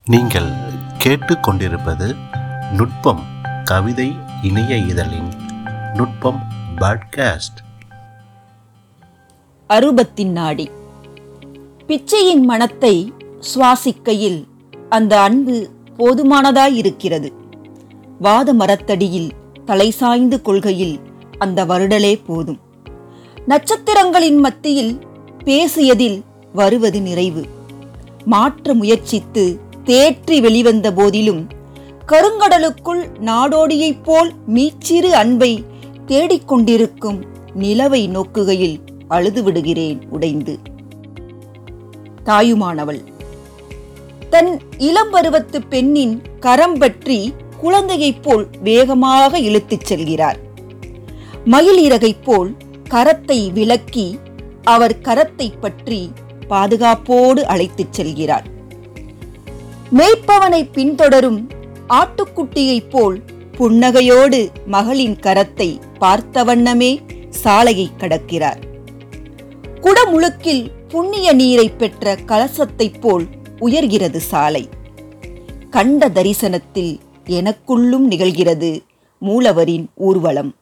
நீங்கள் கேட்டுக்கொண்டிருப்பது நுட்பம் கவிதை இணைய இதழின் நுட்பம் பாட்காஸ்ட் அருபத்தின் நாடி பிச்சையின் மனத்தை சுவாசிக்கையில் அந்த அன்பு போதுமானதாயிருக்கிறது வாத மரத்தடியில் தலை சாய்ந்து கொள்கையில் அந்த வருடலே போதும் நட்சத்திரங்களின் மத்தியில் பேசியதில் வருவது நிறைவு மாற்ற முயற்சித்து தேற்றி வெளிவந்த போதிலும் கருங்கடலுக்குள் நாடோடியைப் போல் மீச்சிறு அன்பை தேடிக்கொண்டிருக்கும் நிலவை நோக்குகையில் அழுது விடுகிறேன் உடைந்து தாயுமானவள் தன் இளம் பருவத்து பெண்ணின் கரம் பற்றி குழந்தையைப் போல் வேகமாக இழுத்துச் செல்கிறார் மயில் இறகைப் போல் கரத்தை விலக்கி அவர் கரத்தை பற்றி பாதுகாப்போடு அழைத்துச் செல்கிறார் மேய்ப்பவனை பின்தொடரும் ஆட்டுக்குட்டியைப் போல் புன்னகையோடு மகளின் கரத்தை பார்த்த வண்ணமே சாலையை கடக்கிறார் குடமுழுக்கில் புண்ணிய நீரை பெற்ற கலசத்தைப் போல் உயர்கிறது சாலை கண்ட தரிசனத்தில் எனக்குள்ளும் நிகழ்கிறது மூலவரின் ஊர்வலம்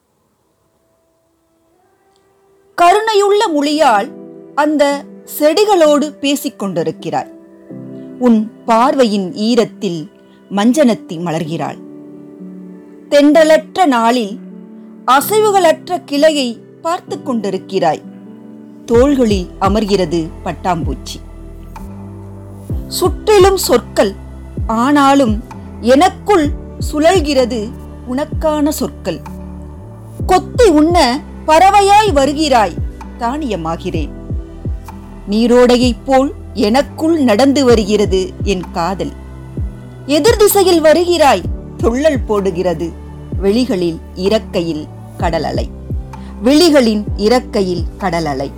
கருணையுள்ள மொழியால் அந்த செடிகளோடு பேசிக் கொண்டிருக்கிறார் உன் பார்வையின் ஈரத்தில் மஞ்சனத்தி மலர்கிறாள் தெண்டலற்ற நாளில் அசைவுகளற்ற கிளையை பார்த்து கொண்டிருக்கிறாய் தோள்களில் அமர்கிறது பட்டாம்பூச்சி சுற்றிலும் சொற்கள் ஆனாலும் எனக்குள் சுழல்கிறது உனக்கான சொற்கள் கொத்தி உண்ண பறவையாய் வருகிறாய் தானியமாகிறேன் நீரோடையைப் போல் எனக்குள் நடந்து வருகிறது என் காதல் எதிர் திசையில் வருகிறாய் துள்ளல் போடுகிறது வெளிகளில் இறக்கையில் கடல் அலை விழிகளின் இறக்கையில் கடல் அலை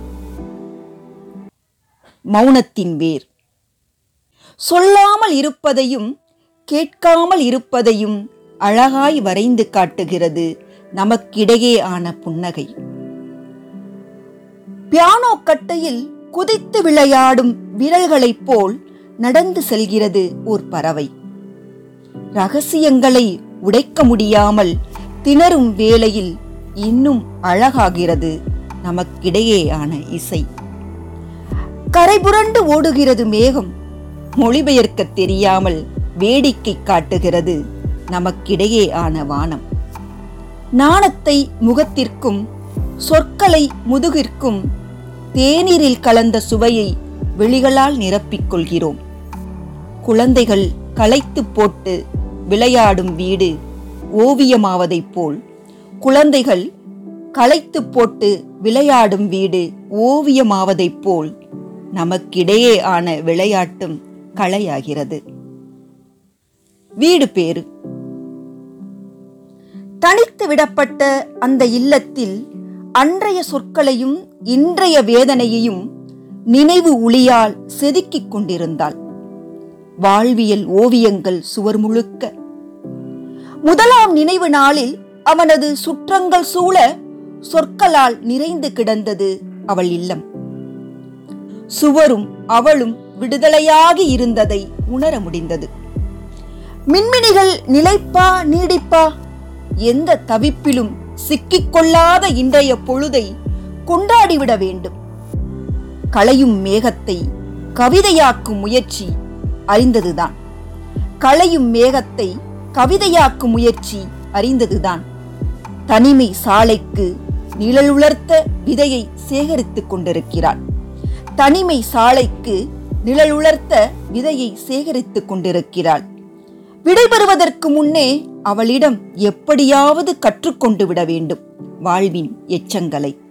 மௌனத்தின் வேர் சொல்லாமல் இருப்பதையும் கேட்காமல் இருப்பதையும் அழகாய் வரைந்து காட்டுகிறது நமக்கிடையே ஆன புன்னகை பியானோ கட்டையில் குதித்து விளையாடும் விரல்களைப் போல் நடந்து செல்கிறது ஓர் பறவை ரகசியங்களை உடைக்க முடியாமல் திணறும் வேளையில் இன்னும் அழகாகிறது நமக்கிடையேயான இசை கரைபுரண்டு ஓடுகிறது மேகம் மொழிபெயர்க்க தெரியாமல் வேடிக்கை காட்டுகிறது நமக்கிடையே ஆன வானம் நாணத்தை முகத்திற்கும் சொற்களை முதுகிற்கும் தேநீரில் கலந்த சுவையை வெளிகளால் நிரப்பிக் கொள்கிறோம் குழந்தைகள் களைத்து போட்டு விளையாடும் வீடு ஓவியமாவதைப் போல் குழந்தைகள் களைத்து போட்டு விளையாடும் வீடு ஓவியமாவதைப் போல் நமக்கிடையே ஆன விளையாட்டும் களையாகிறது வீடு பேரு தனித்து விடப்பட்ட அந்த இல்லத்தில் அன்றைய சொற்களையும் இன்றைய வேதனையையும் நினைவு ஒளியால் செதுக்கிக் கொண்டிருந்தாள் வாழ்வியல் ஓவியங்கள் சுவர் முழுக்க முதலாம் நினைவு நாளில் அவனது சுற்றங்கள் சூழ சொற்களால் நிறைந்து கிடந்தது அவள் இல்லம் சுவரும் அவளும் விடுதலையாகி இருந்ததை உணர முடிந்தது மின்மினிகள் நிலைப்பா நீடிப்பா எந்த தவிப்பிலும் சிக்கிக்கொள்ளாத இன்றைய பொழுதை கொண்டாடிவிட வேண்டும் களையும் மேகத்தை கவிதையாக்கும் முயற்சி அறிந்ததுதான் களையும் மேகத்தை கவிதையாக்கும் முயற்சி அறிந்ததுதான் தனிமை சாலைக்கு நிழலுலர்த்த விதையை சேகரித்துக் கொண்டிருக்கிறாள் தனிமை சாலைக்கு நிழலுலர்த்த விதையை சேகரித்துக் கொண்டிருக்கிறாள் விடைபெறுவதற்கு முன்னே அவளிடம் எப்படியாவது கற்றுக்கொண்டு விட வேண்டும் வாழ்வின் எச்சங்களை